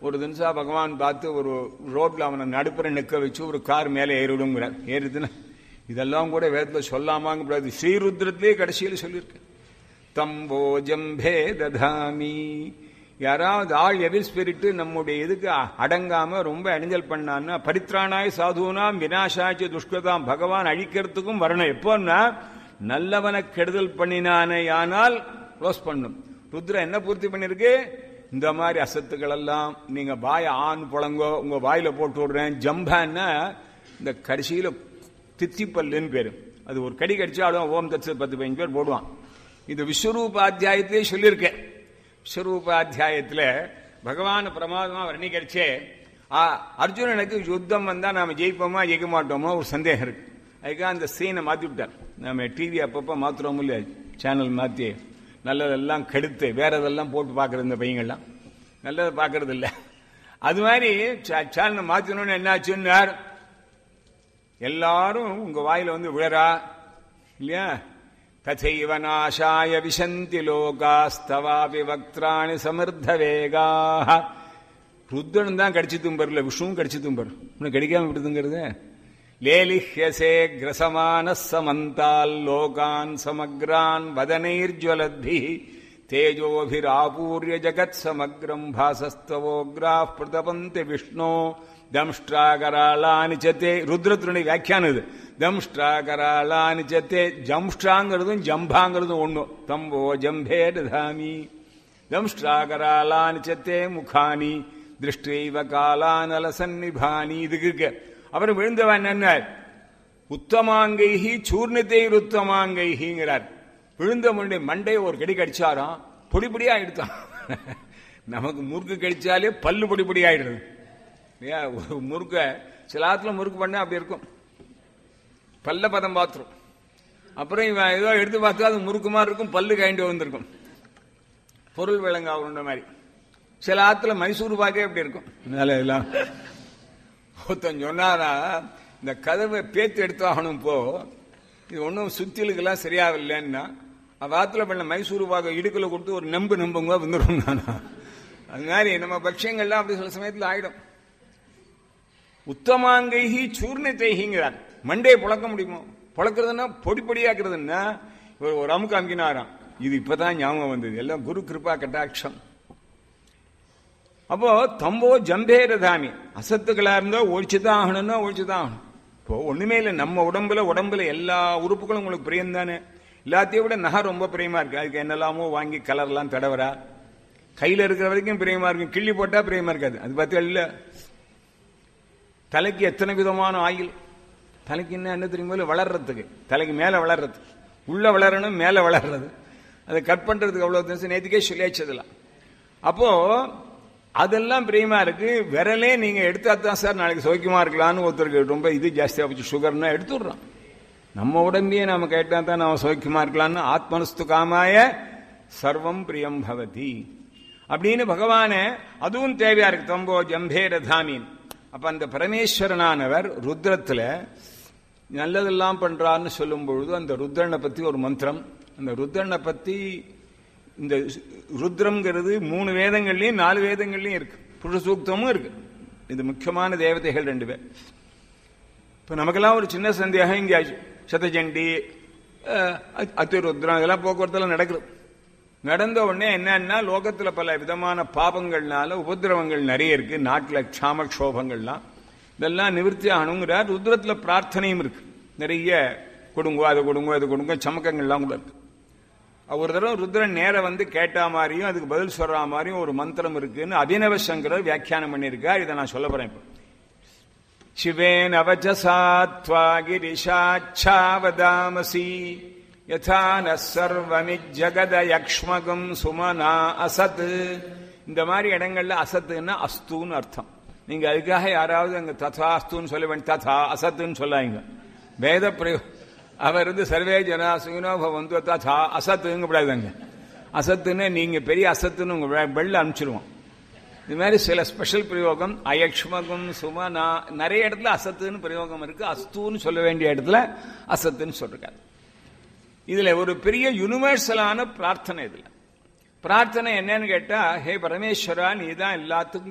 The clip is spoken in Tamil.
ஒரு தினசா பகவான் பார்த்து ஒரு ரோட்ல அவனை நடுப்புற நிற்க வச்சு ஒரு கார் மேலே ஏறிடுங்கிறார் ஏறுதுன்னா இதெல்லாம் கூட வேதத்தில் சொல்லாமாங்க கூடாது ஸ்ரீருத்ரத்திலே கடைசியில் சொல்லியிருக்கு தம்போ ஜம்பே ததாமி யாராவது ஆள் எவில் ஸ்பிரிட் நம்முடைய இதுக்கு அடங்காம ரொம்ப அணிஞ்சல் பண்ணான்னா பரித்ராணாய் சாதுனாம் வினாசாச்சு துஷ்கதாம் பகவான் அழிக்கிறதுக்கும் வரணும் எப்போன்னா நல்லவனை கெடுதல் பண்ணினானே ஆனால் க்ளோஸ் பண்ணும் ருத்ர என்ன பூர்த்தி பண்ணிருக்கு இந்த மாதிரி அசத்துக்கள் எல்லாம் நீங்க வாய ஆண் புழங்கோ உங்க வாயில போட்டு விடுறேன் ஜம்பான்னா இந்த கடைசியில தித்திப்பல்லுன்னு பேரு அது ஒரு கடி கடிச்சாலும் ஓம் தச்சு பத்து பதினஞ்சு பேர் போடுவான் இது விஸ்வரூபாத்தியாயத்திலே சொல்லியிருக்கேன் விஸ்வரூபாத்தியாயத்தில் பகவான் பிரமாதமா வர்ணிக்கரிச்சே அர்ஜுனனுக்கு யுத்தம் வந்தா நாம ஜெயிப்போமா ஜெயிக்க மாட்டோமோ ஒரு சந்தேகம் இருக்கு அதுக்காக அந்த சீனை மாத்தி விட்டார் நம்ம டிவி அப்பப்போ மாத்துறோம் இல்ல சேனல் மாத்தி நல்லதெல்லாம் கெடுத்து வேற இதெல்லாம் போட்டு பார்க்கறது இந்த பையங்கள்லாம் நல்லதை பார்க்கறது இல்லை அது மாதிரி சேனலை மாத்தணும்னு என்னாச்சுன்னார் எல்லாரும் உங்க வாயில வந்து விழறா இல்லையா ததைவ நாசாய விசந்தி லோகாஸ்தவாபி வக்திராணி சமிர்த்த வேகாக ருத்ரன் தான் கடிச்சு தும்பர்ல விஷ்ணுவும் கடிச்சு தும்பர் உனக்கு கடிக்காம விடுதுங்கிறது லேலிஹ்யசே கிரசமான சமந்தால் லோகான் சமக்ரான் வதனைர்ஜ்வலத்பி தேஜோபிராபூர்ய ஜகத் சமக்ரம் பாசஸ்தவோக்ரா பிரதபந்தி விஷ்ணோ தம்ஷ்டாகராளானி சத்தே ருத்ரத்துடைய வியாக்கியானம் இது தம்ஷ்டாகராளானி சத்தே ஜம்ஷ்டாங்கிறதும் ஜம்பாங்கிறதும் ஒண்ணு தம்போ ஜம்பே தாமி தம்ஷ்டாகராளானி சத்தே முகானி திருஷ்டைவ காலானல சந்நிபானி இதுக்கு இருக்கு அப்புறம் விழுந்தவன் என்ன உத்தமாங்கைஹி சூர்ணத்தை உத்தமாங்கைஹிங்கிறார் விழுந்த முன்னே மண்டை ஒரு கடி கடிச்சாராம் பொடி பொடியா எடுத்தான் நமக்கு முறுக்கு கடிச்சாலே பல்லு பொடி பொடி ஆயிடுது இல்லையா ஒரு முறுக்க சில ஆத்துல முறுக்கு பண்ண அப்படி இருக்கும் பல்ல பதம் பாத்துரும் அப்புறம் இவன் ஏதோ எடுத்து பார்த்தா அது முறுக்கு மாதிரி இருக்கும் பல்லு கைண்டு வந்திருக்கும் பொருள் விளங்கா உருண்ட மாதிரி சில ஆத்துல மைசூர் பாக்கே அப்படி இருக்கும் அதனால எல்லாம் ஒருத்தன் சொன்னாரா இந்த கதவை பேத்து எடுத்தாகணும் இப்போ இது ஒன்றும் சுத்திலுக்கெல்லாம் சரியாகலன்னா வாத்துல பண்ண மைசூர் பாக்க இடுக்கல கொடுத்து ஒரு நம்பு நம்புங்க வந்துடும் நானா அது மாதிரி நம்ம பட்சியங்கள்லாம் அப்படி சில சமயத்தில் ஆயிடும் உத்தமாங்கைஹி சூர்ணத்தைஹிங்கிறார் மண்டையை புழக்க முடியுமோ புழக்கிறதுனா பொடி பொடியாக்குறதுன்னா இவர் ஒரு அமுக்கு அமுக்கினாராம் இது இப்பதான் ஞாபகம் வந்தது எல்லாம் குரு கிருபா கட்டாட்சம் அப்போ தம்போ ஜம்பேரதாமி அசத்துக்களா இருந்தா ஒழிச்சுதான் ஆகணும்னா ஒழிச்சுதான் ஆகணும் இப்போ ஒண்ணுமே இல்லை நம்ம உடம்புல உடம்புல எல்லா உறுப்புகளும் உங்களுக்கு பிரியம் தானே எல்லாத்தையும் விட நகை ரொம்ப பிரியமா இருக்கு அதுக்கு என்னெல்லாமோ வாங்கி கலர்லாம் தடவரா கையில இருக்கிற வரைக்கும் பிரியமா இருக்கும் கிள்ளி போட்டா பிரியமா இருக்காது அது பார்த்து இல்ல தலைக்கு எத்தனை விதமான ஆயில் தலைக்கு என்ன என்ன தெரியுமோ வளர்றதுக்கு தலைக்கு மேல வளர்றது உள்ள வளரணும் மேல வளர்றது அதை கட் பண்றதுக்கு அவ்வளவு தினசு நேற்றுக்கே சொல்லியாச்சதுலாம் அப்போ அதெல்லாம் பிரியமா இருக்கு விரலே நீங்க எடுத்தா தான் சார் நாளைக்கு சௌக்கியமா இருக்கலாம்னு ஒருத்தருக்கு ரொம்ப இது ஜாஸ்தியா போச்சு சுகர்னா எடுத்துடுறோம் நம்ம உடம்பையே நாம கேட்டா தான் நாம சௌக்கியமா இருக்கலாம்னு ஆத்மனஸ்து காமாய சர்வம் பிரியம் பவதி அப்படின்னு பகவானே அதுவும் தேவையா இருக்கு தம்போ ஜம்பே ரதாமீன் அப்ப அந்த பரமேஸ்வரனானவர் ருத்ரத்துல நல்லதெல்லாம் பண்றான்னு சொல்லும் பொழுது அந்த ருத்ரனை பத்தி ஒரு மந்திரம் அந்த ருத்ரனை பத்தி இந்த ருத்ரம்ங்கிறது மூணு வேதங்கள்லயும் நாலு வேதங்கள்லயும் இருக்கு புருஷசூக்தமும் இருக்கு இது முக்கியமான தேவதைகள் ரெண்டு பேர் இப்ப நமக்கெல்லாம் ஒரு சின்ன சந்தேகம் இங்க சதஜண்டி அத்திருத்ரம் இதெல்லாம் போக்குவரத்துல நடக்குது நடந்த உடனே என்னன்னா லோகத்துல பல விதமான பாபங்கள்னால உபதிரவங்கள் நிறைய இருக்கு நாட்டுல க்ஷாமக்ஷோபங்கள்லாம் இதெல்லாம் நிவர்த்தி ஆகணுங்கிறார் ருத்ரத்துல பிரார்த்தனையும் இருக்கு நிறைய கொடுங்கோ அதை கொடுங்கோ அதை கொடுங்கோ சமக்கங்கள்லாம் கூட இருக்கு ஒரு தடவை ருத்ரன் நேர வந்து கேட்டா மாதிரியும் அதுக்கு பதில் சொல்ற மாதிரியும் ஒரு மந்திரம் இருக்குன்னு அபினவ சங்கரர் வியாக்கியானம் பண்ணியிருக்கார் இதை நான் சொல்ல போறேன் இப்போ சிவேன் அவச்சசாத்வா கிரிஷாச்சாவதாமசி யதா ந சர்வமி ஜகத யக்ஷ்மகம் சுமனா அசத் இந்த மாதிரி இடங்கள்ல அசத்துன்னா அஸ்துன்னு அர்த்தம் நீங்க அதுக்காக யாராவது அங்க ததா அஸ்துன்னு சொல்ல வேண்டிய ததா அசத்துன்னு சொல்லாங்க வேத பிரயோ அவர் வந்து சர்வே ஜனா சுகினோ பவந்து ததா அசத்துங்க கூடாதுங்க அசத்துன்னு நீங்க பெரிய அசத்துன்னு உங்க வெள்ள அனுப்பிச்சிருவோம் இது மாதிரி சில ஸ்பெஷல் பிரயோகம் அயக்ஷ்மகம் சுமனா நிறைய இடத்துல அசத்துன்னு பிரயோகம் இருக்கு அஸ்துன்னு சொல்ல வேண்டிய இடத்துல அசத்துன்னு சொல்றாரு இதுல ஒரு பெரிய யூனிவர்சலான பிரார்த்தனை இதுல பிரார்த்தனை என்னன்னு கேட்டா ஹே பரமேஸ்வரா நீ தான் எல்லாத்துக்கும்